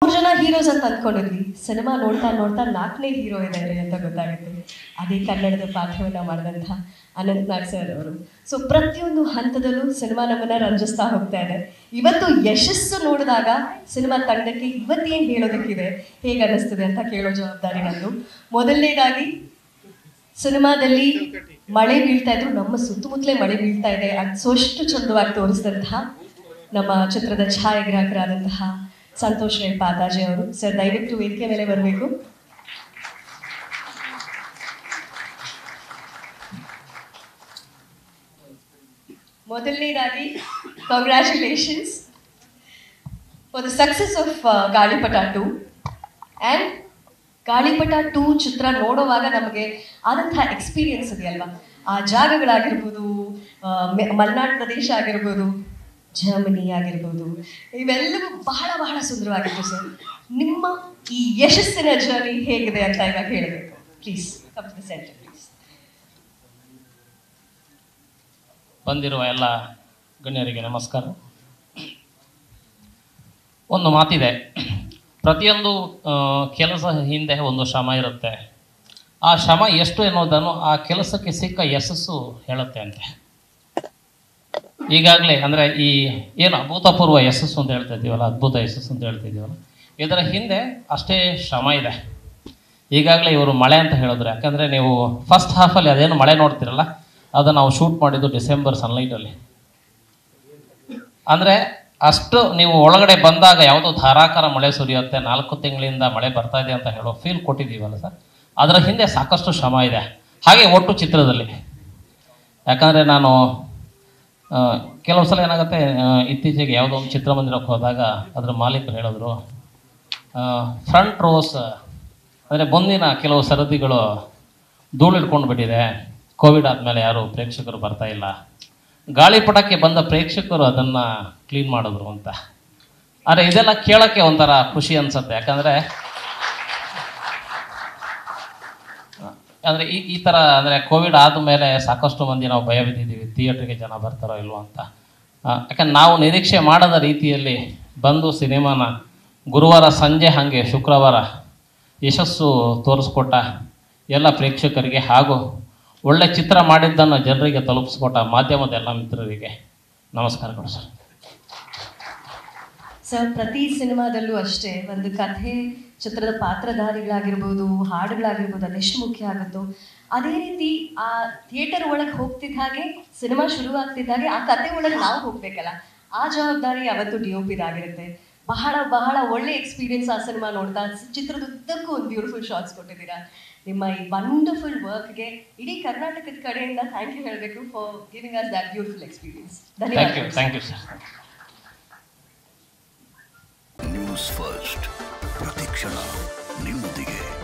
ಮೂರು ಜನ ಹೀರೋಸ್ ಅಂತ ಅಂದ್ಕೊಂಡಿದ್ವಿ ಸಿನಿಮಾ ನೋಡ್ತಾ ನೋಡ್ತಾ ನಾಲ್ಕನೇ ಹೀರೋ ಇದ್ದಾರೆ ಅಂತ ಗೊತ್ತಾಗುತ್ತೆ ಅದೇ ಕನ್ನಡದ ಪಾತ್ರವನ್ನ ಮಾಡಿದಂಥ ಅನಂತ್ ನಾಗ್ ಸರ್ ಅವರು ಸೊ ಪ್ರತಿಯೊಂದು ಹಂತದಲ್ಲೂ ಸಿನಿಮಾ ನಮ್ಮನ್ನ ರಂಜಿಸ್ತಾ ಹೋಗ್ತಾ ಇದೆ ಇವತ್ತು ಯಶಸ್ಸು ನೋಡಿದಾಗ ಸಿನಿಮಾ ತಂಡಕ್ಕೆ ಇವತ್ತೇನು ಹೇಳೋದಕ್ಕಿದೆ ಹೇಗೆ ಅನ್ನಿಸ್ತದೆ ಅಂತ ಕೇಳೋ ಜವಾಬ್ದಾರಿ ನಂದು ಮೊದಲನೇದಾಗಿ ಸಿನಿಮಾದಲ್ಲಿ ಮಳೆ ಬೀಳ್ತಾ ಇದ್ರು ನಮ್ಮ ಸುತ್ತಮುತ್ತಲೇ ಮಳೆ ಬೀಳ್ತಾ ಇದೆ ಅನ್ಸೋಷ್ಟು ಚಂದವಾಗಿ ತೋರಿಸಿದಂತಹ ನಮ್ಮ ಚಿತ್ರದ ಛಾಯಾಗ್ರಾಹಕರಾದಂತಹ ಸಂತೋಷ್ ರೈ ಪಾದಾಜಿ ಅವರು ಸರ್ ದಯವಿಟ್ಟು ವೇದಿಕೆ ಮೇಲೆ ಬರಬೇಕು ಮೊದಲನೇದಾಗಿ congratulations for the success of Gaalipata two and Gaalipata two ಚಿತ್ರ ನೋಡುವಾಗ ನಮಗೆ ಆದಂತಹ ಎಕ್ಸ್ಪೀರಿಯನ್ಸ್ ಇದೆಯಲ್ವಾ ಆ ಜಾಗಗಳಾಗಿರ್ಬೋದು ಆ, ಮೆ- ಮಲೆನಾಡು ಪ್ರದೇಶ ಆಗಿರ್ಬೋದು ಜರ್ಮನಿ ಆಗಿರ್ಬೋದು ಇವೆಲ್ಲವೂ ಬಹಳ ಬಹಳ ಸುಂದರವಾಗಿತ್ತು ಸರ್ ನಿಮ್ಮ ಈ ಯಶಸ್ಸಿನ ಜರ್ನಿ ಹೇಗಿದೆ ಅಂತ ಇವಾಗ ಹೇಳಬೇಕು please come to centre please ಬಂದಿರುವ ಎಲ್ಲ ಗಣ್ಯರಿಗೆ ನಮಸ್ಕಾರ ಒಂದು ಮಾತಿದೆ ಪ್ರತಿಯೊಂದು ಆ, ಕೆಲಸ ಹಿಂದೆ ಒಂದು ಶ್ರಮ ಇರುತ್ತೆ ಆ ಶ್ರಮ ಎಷ್ಟು ಎನ್ನುವುದನ್ನು ಆ ಕೆಲಸಕ್ಕೆ ಸಿಕ್ಕ ಯಶಸ್ಸು ಹೇಳುತ್ತೆ ಅಂತೆ ಈಗಾಗಲೇ ಅಂದರೆ ಈ ಏನು ಅಭೂತಪೂರ್ವ ಯಶಸ್ಸು ಅಂತ ಹೇಳ್ತಾ ಇದ್ದೀವಲ್ಲ ಅದ್ಭುತ ಯಶಸ್ಸು ಅಂತ ಹೇಳ್ತಾ ಇದ್ದೀವಲ್ಲ ಇದರ ಹಿಂದೆ ಅಷ್ಟೇ ಶ್ರಮ ಇದೆ ಈಗಾಗಲೇ ಇವರು ಮಳೆ ಅಂತ ಹೇಳಿದ್ರು ಯಾಕಂದರೆ ನೀವು ಫಸ್ಟ್ ಹಾಫಲ್ಲಿ ಅದೇನು ಮಳೆ ನೋಡ್ತಿರಲ್ಲ ಅದನ್ನು ನಾವು ಶೂಟ್ ಮಾಡಿದ್ದು ಡಿಸೆಂಬರ್ ಸನ್ಲೈಟಲ್ಲಿ ಅಂದರೆ ಅಷ್ಟು ನೀವು ಒಳಗಡೆ ಬಂದಾಗ ಯಾವುದೋ ಧಾರಾಕಾರ ಮಳೆ ಸುರಿಯುತ್ತೆ ನಾಲ್ಕು ತಿಂಗಳಿಂದ ಮಳೆ ಬರ್ತಾ ಇದೆ ಅಂತ ಹೇಳೋ ಫೀಲ್ ಕೊಟ್ಟಿದ್ದೀವಲ್ಲ ಸರ್ ಅದರ ಹಿಂದೆ ಸಾಕಷ್ಟು ಶ್ರಮ ಇದೆ ಹಾಗೆ ಒಟ್ಟು ಚಿತ್ರದಲ್ಲಿ ಯಾಕಂದರೆ ನಾನು ಆ, ಕೆಲವು ಸಲ ಏನಾಗುತ್ತೆ ಆ, ಇತ್ತೀಚೆಗೆ ಯಾವುದೋ ಒಂದು ಚಿತ್ರಮಂದಿರಕ್ಕೆ ಹೋದಾಗ ಅದರ ಮಾಲೀಕರು ಹೇಳಿದ್ರು ಫ್ರಂಟ್ ರೋಸ್ ಅಂದರೆ ಮುಂದಿನ ಕೆಲವು ಸರದಿಗಳು ಧೂಳಿಡ್ಕೊಂಡು ಬಿಟ್ಟಿದೆ ಕೋವಿಡ್ ಆದಮೇಲೆ ಯಾರು ಪ್ರೇಕ್ಷಕರು ಬರ್ತಾ ಇಲ್ಲ ಗಾಳಿಪಟಕ್ಕೆ ಬಂದ ಪ್ರೇಕ್ಷಕರು ಅದನ್ನು ಕ್ಲೀನ್ ಮಾಡಿದ್ರು ಅಂತ ಆದರೆ ಇದೆಲ್ಲ ಕೇಳೋಕ್ಕೆ ಒಂಥರ ಖುಷಿ ಅನ್ಸುತ್ತೆ ಯಾಕಂದರೆ ಅಂದರೆ ಈ ಈ ಥರ ಅಂದರೆ ಕೋವಿಡ್ ಆದಮೇಲೆ ಸಾಕಷ್ಟು ಮಂದಿ ನಾವು ಭಯ ಬಿದ್ದಿದ್ದೀವಿ ಥಿಯೇಟ್ರಿಗೆ ಜನ ಬರ್ತಾರೋ ಇಲ್ವೋ ಅಂತ ಆ, ಯಾಕಂದ್ರೆ ನಾವು ನಿರೀಕ್ಷೆ ಮಾಡದ ರೀತಿಯಲ್ಲಿ ಬಂದು ಸಿನಿಮಾನ ಗುರುವಾರ ಸಂಜೆ ಹಾಗೆ ಶುಕ್ರವಾರ ಯಶಸ್ಸು ತೋರಿಸ್ಕೊಟ್ಟ ಎಲ್ಲ ಪ್ರೇಕ್ಷಕರಿಗೆ ಹಾಗೂ ಒಳ್ಳೆ ಚಿತ್ರ ಮಾಡಿದ್ದನ್ನು ಜನರಿಗೆ ತಲುಪಿಸ್ಕೊಟ್ಟ ಮಾಧ್ಯಮದ ಎಲ್ಲ ಮಿತ್ರರಿಗೆ ನಮಸ್ಕಾರಗಳು ಸರ್ ಸರ್ ಪ್ರತಿ ಸಿನಿಮಾದಲ್ಲೂ ಅಷ್ಟೇ ಒಂದು ಕಥೆ ಚಿತ್ರದ ಪಾತ್ರಧಾರಿಗಳಾಗಿರ್ಬೋದು ಹಾಡುಗಳಾಗಿರ್ಬೋದು ಅದೆಷ್ಟು ಮುಖ್ಯ ಆಗುತ್ತೋ ಅದೇ ರೀತಿ ಆ ಥಿಯೇಟರ್ ಒಳಗೆ ಹೋಗ್ತಿದ್ದ ಹಾಗೆ ಸಿನಿಮಾ ಶುರುವಾಗ್ತಿದ್ದ ಹಾಗೆ ಆ ಕತೆ ಒಳಗೆ ನಾವು ಹೋಗ್ಬೇಕಲ್ಲ ಆ ಜವಾಬ್ದಾರಿ ಅವತ್ತು ಡಿ ಒ ಪಿದಾಗಿರುತ್ತೆ ಬಹಳ ಬಹಳ ಒಳ್ಳೆ ಎಕ್ಸ್ಪೀರಿಯನ್ಸ್ ಆ ಸಿನಿಮಾ ನೋಡ್ತಾ ಚಿತ್ರದುದ್ದಕ್ಕೂ ಒಂದು ಬ್ಯೂಟಿಫುಲ್ ಶಾರ್ಟ್ಸ್ ಕೊಟ್ಟಿದ್ದೀರಾ ನಿಮ್ಮ ಈ ವಂಡರ್ಫುಲ್ ವರ್ಕ್ಗೆ ಇಡೀ ಕರ್ನಾಟಕದ ಕಡೆಯಿಂದ ಥ್ಯಾಂಕ್ ಯು ಹೇಳಬೇಕು for giving us that beautiful experience thank you ಧನ್ಯವಾದ thank you sir news first ಪ್ರತಿಕ್ಷಣ ನಿಮ್ಮೊಂದಿಗೆ